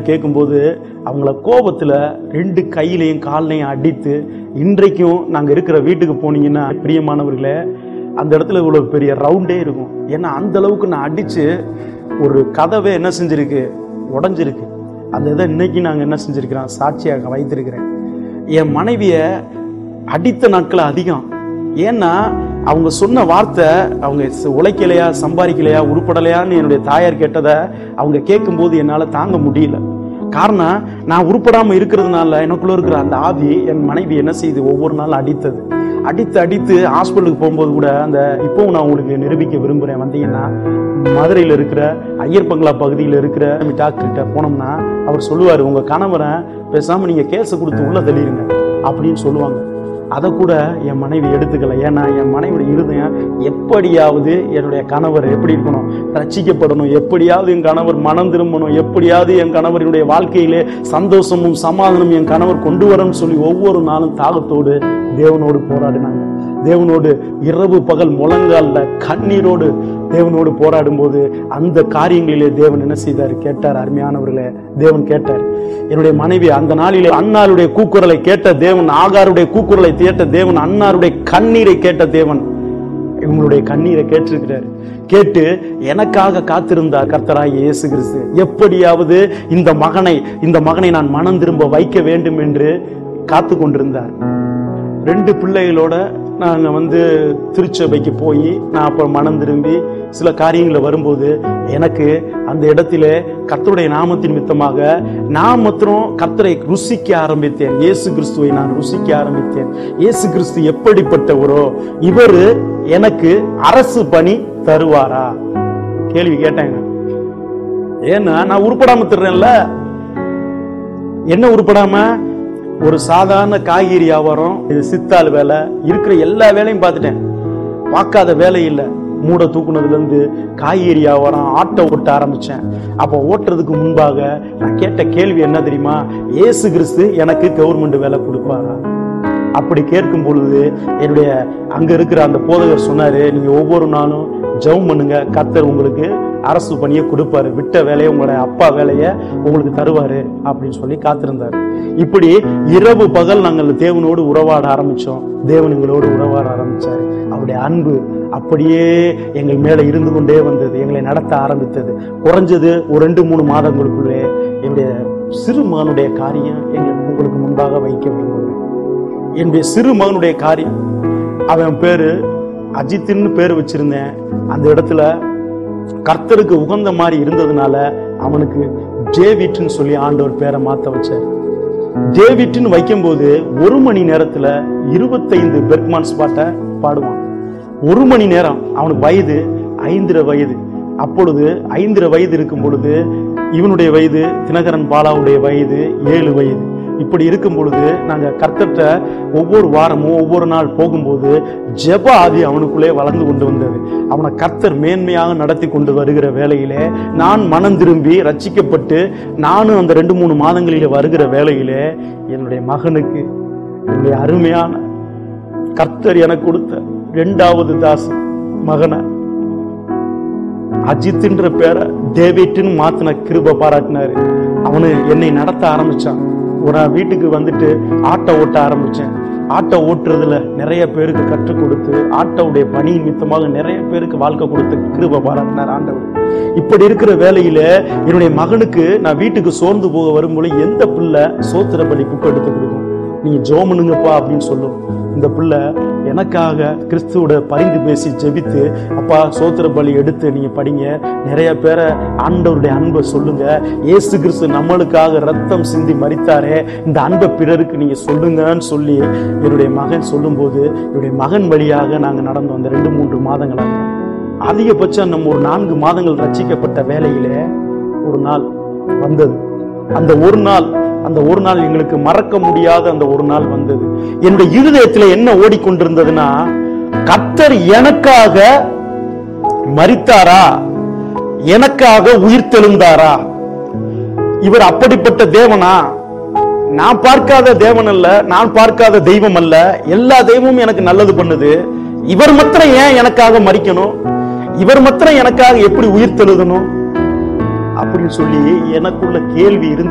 கேட்கும்போது அவங்கள கோபத்துல ரெண்டு கையிலையும் கால்லையும் அடித்து இன்றைக்கும் நாங்க இருக்கிற வீட்டுக்கு போனீங்கன்னா பிரியமானவர்களே அந்த இடத்துல இவ்வளவு பெரிய ரவுண்டே இருக்கும் ஏன்னா அந்த அளவுக்கு நான் அடிச்சு ஒரு கதவே என்ன செஞ்சிருக்கு உடைஞ்சிருக்கு அந்த இதை இன்னைக்கு நாங்க என்ன செஞ்சிருக்கிறோம் சாட்சியாக வைத்திருக்கிறேன் என் மனைவிய அடித்த நாட்கள் அதிகம் ஏன்னா அவங்க சொன்ன வார்த்தை அவங்க ச- உழைக்கலையா சம்பாதிக்கலையா உருப்படலையான்னு என்னுடைய தாயார் கேட்டதை அவங்க கேட்கும்போது என்னால தாங்க முடியல காரணம் நான் உருப்படாம இருக்கிறதுனால எனக்குள்ள இருக்கிற அந்த ஆவி என் மனைவி என்ன செய்யுது ஒவ்வொரு நாள் அடித்தது அடித்து அடித்து ஹாஸ்பிட்டலுக்கு போகும்போது கூட அந்த இப்போவும் நான் உங்களுக்கு நிரூபிக்க விரும்புறேன் வந்தீங்கன்னா மதுரையில் இருக்கிற ஐயர் பங்களா பகுதியில் இருக்கிற டாக்டர்கிட்ட போனோம்னா அவர் சொல்லுவார் உங்க கணவரை பேசாம நீங்க கேஸை கொடுத்து உள்ள தள்ளிடுங்க அப்படின்னு சொல்லுவாங்க அதை கூட என் மனைவி எடுத்துக்கல ஏன்னா என் மனைவியோட இருதயம் எப்படியாவது என்னுடைய கணவர் எப்படி இருக்கணும் ரட்சிக்கப்படணும் எப்படியாவது என் கணவர் மனம் திரும்பணும் எப்படியாவது என் கணவரினுடைய வாழ்க்கையிலே சந்தோஷமும் சமாதானமும் என் கணவர் கொண்டு வரணும்னு சொல்லி ஒவ்வொரு நாளும் தாகத்தோடு தேவனோடு போராடினாங்க தேவனோடு இரவு பகல் முழங்கால்ல கண்ணீரோடு தேவனோடு போராடும் போது அந்த காரியங்களிலே தேவன் என்ன செய்தார் கேட்டார் அருமையானவர்களே தேவன் கேட்டார் என்னுடைய மனைவி அந்த நாளிலே அன்னாருடைய கூக்குரலை கேட்ட தேவன் ஆகாருடைய கூக்குரலை கேட்ட தேவன் அன்னாருடைய கண்ணீரை கேட்ட தேவன் இவங்களுடைய கண்ணீரை கேட்டிருக்கிறார் கேட்டு எனக்காக காத்திருந்தார் கர்த்தராய் இயேசு கிறிஸ்து எப்படியாவது இந்த மகனை இந்த மகனை நான் மனம் திரும்ப வைக்க வேண்டும் என்று காத்து கொண்டிருந்தார் ரெண்டு பிள்ளைகளோட நாங்க வந்து திருச்சபைக்கு போய் நான் அப்ப மனம் திரும்பி சில காரியங்களை வரும்போது எனக்கு அந்த இடத்திலே கர்த்தருடைய நாமத்தின் மித்தமாக நான் மாத்திரம் கர்த்தரை ருசிக்க ஆரம்பித்தேன் இயேசு கிறிஸ்துவை நான் ருசிக்க ஆரம்பித்தேன் இயேசு கிறிஸ்து எப்படிப்பட்டவரோ இவரு எனக்கு அரசு பணி தருவாரா கேள்வி கேட்டேங்க ஏன்னா நான் உருப்படாம திடுறேன்ல என்ன உருப்படாம ஒரு சாதாரண காய்கறி வியாபாரம் இது சித்தாள் வேலை இருக்கிற எல்லா வேலையும் பார்த்துட்டேன் பார்க்காத வேலை இல்லை மூட தூக்குனதுல இருந்து காய்கறி வியாபாரம் ஆட்டோ ஓட்ட ஆரம்பிச்சேன் அப்போ ஓட்டுறதுக்கு முன்பாக நான் கேட்ட கேள்வி என்ன தெரியுமா இயேசு கிறிஸ்து எனக்கு கவர்மெண்ட் வேலை கொடுப்பாரா அப்படி கேட்கும் பொழுது என்னுடைய அங்க இருக்கிற அந்த போதகர் சொன்னாரு நீங்க ஒவ்வொரு நாளும் ஜெபம் பண்ணுங்க கர்த்தர் உங்களுக்கு அரசு பணியை கொடுப்பாரு விட்ட வேலையை உங்களுடைய அப்பா வேலையை உங்களுக்கு தருவாரு அப்படின்னு சொல்லி காத்திருந்தாரு இப்படி இரவு பகல் நாங்கள் தேவனோடு உறவாட ஆரம்பிச்சோம் தேவன் எங்களோடு உறவாட ஆரம்பிச்சாரு அவருடைய அன்பு அப்படியே எங்கள் மேல இருந்து கொண்டே வந்தது எங்களை நடத்த ஆரம்பித்தது குறைஞ்சது ஒரு ரெண்டு மூணு மாதங்களுக்குள்ளே என்னுடைய சிறு மகனுடைய காரியம் எங்கள் உங்களுக்கு முன்பாக வைக்க விரும்புகிறேன் என்னுடைய சிறு மகனுடைய காரியம் அவன் பேரு அஜித்துன்னு பேர் வச்சிருந்தேன் அந்த இடத்துல கர்த்தருக்கு உகந்த மாதிரி இருந்ததுனால அவனுக்கு டேவிட்னு சொல்லி ஆண்டவர் பேரை மாத்த வச்சார் டேவிட்னு வைக்கும்போது ஒரு மணி நேரத்துல இருபத்தைந்து பெர்க்மான் ஸ்பாட்டை பாடுவான் ஒரு மணி நேரம் அவனுக்கு வயது ஐந்தரை வயது அப்பொழுது ஐந்தரை வயது இருக்கும் பொழுது இவனுடைய வயது தினகரன் பாலாவுடைய வயது ஏழு வயது இப்படி இருக்கும் பொழுது நாங்க கர்த்தர்ட்ட ஒவ்வொரு வாரமும் ஒவ்வொரு நாள் போகும்போது ஜெப ஆதி அவனுக்குள்ளே வளர்ந்து கொண்டு வந்தது அவனை கர்த்தர் மேன்மையாக நடத்தி கொண்டு வருகிற வேளையிலே நான் மனம் திரும்பி ரட்சிக்கப்பட்டு நானும் அந்த ரெண்டு மூணு மாதங்களிலே வருகிற வேளையிலே என்னுடைய மகனுக்கு என்னுடைய அருமையான கர்த்தர் எனக்கு கொடுத்த இரண்டாவது தாசன் மகனை அஜித்ன்ற பேரை டேவிட்னு மாத்தின கிருப பாராட்டினாரு அவனு என்னை நடத்த ஆரம்பிச்சான் ஒரு நாள் வீட்டுக்கு வந்துட்டு ஆட்டோ ஓட்ட ஆரம்பிச்சேன் ஆட்டோ ஓட்டுறதுல நிறைய பேருக்கு கற்றுக் கொடுத்து ஆட்டோவுடைய பணி நிமித்தமாக நிறைய பேருக்கு வாழ்க்கை கொடுத்து கிருப பாராட்டினார் ஆண்டவர் இப்படி இருக்கிற வேலையில என்னுடைய மகனுக்கு நான் வீட்டுக்கு சோர்ந்து போக வரும்போது எந்த பிள்ளை சோத்திர பலி புக் எடுத்து கொடுக்கும் நீங்க ஜோமனுங்கப்பா அப்படின்னு சொல்லும் இந்த பிள்ளை எனக்காக கிறிஸ்துவோட பரிந்து பேசி ஜெபித்து அப்பா சோத்திர பலி எடுத்து நீங்க படிங்க நிறைய பேரை ஆண்டவருடைய அன்பை சொல்லுங்க இயேசு கிறிஸ்து நம்மளுக்காக ரத்தம் சிந்தி மரித்தாரே இந்த அன்பை பிறருக்கு நீங்க சொல்லுங்கன்னு சொல்லி என்னுடைய மகன் சொல்லும்போது என்னுடைய மகன் வழியாக நாங்க நடந்தோம் அந்த ரெண்டு மூன்று மாதங்களாக அதிகபட்சம் நம்ம ஒரு நான்கு மாதங்கள் ரட்சிக்கப்பட்ட வேலையிலே ஒரு நாள் வந்தது அந்த ஒரு நாள் அந்த ஒரு நாள் எங்களுக்கு மறக்க முடியாத அந்த ஒரு நாள் வந்தது என்னுடைய இருதயத்துல என்ன ஓடிக்கொண்டிருந்ததுன்னா கர்த்தர் எனக்காக மரித்தாரா எனக்காக உயிர் தெழுந்தாரா இவர் அப்படிப்பட்ட தேவனா நான் பார்க்காத தேவன் அல்ல நான் பார்க்காத தெய்வம் அல்ல எல்லா தெய்வமும் எனக்கு நல்லது பண்ணுது இவர் மாத்திரம் ஏன் எனக்காக மறிக்கணும் இவர் மாத்திரம் எனக்காக எப்படி உயிர் தெழுதணும் அப்படின்னு சொல்லி எனக்குள்ள கேள்வி இருந்து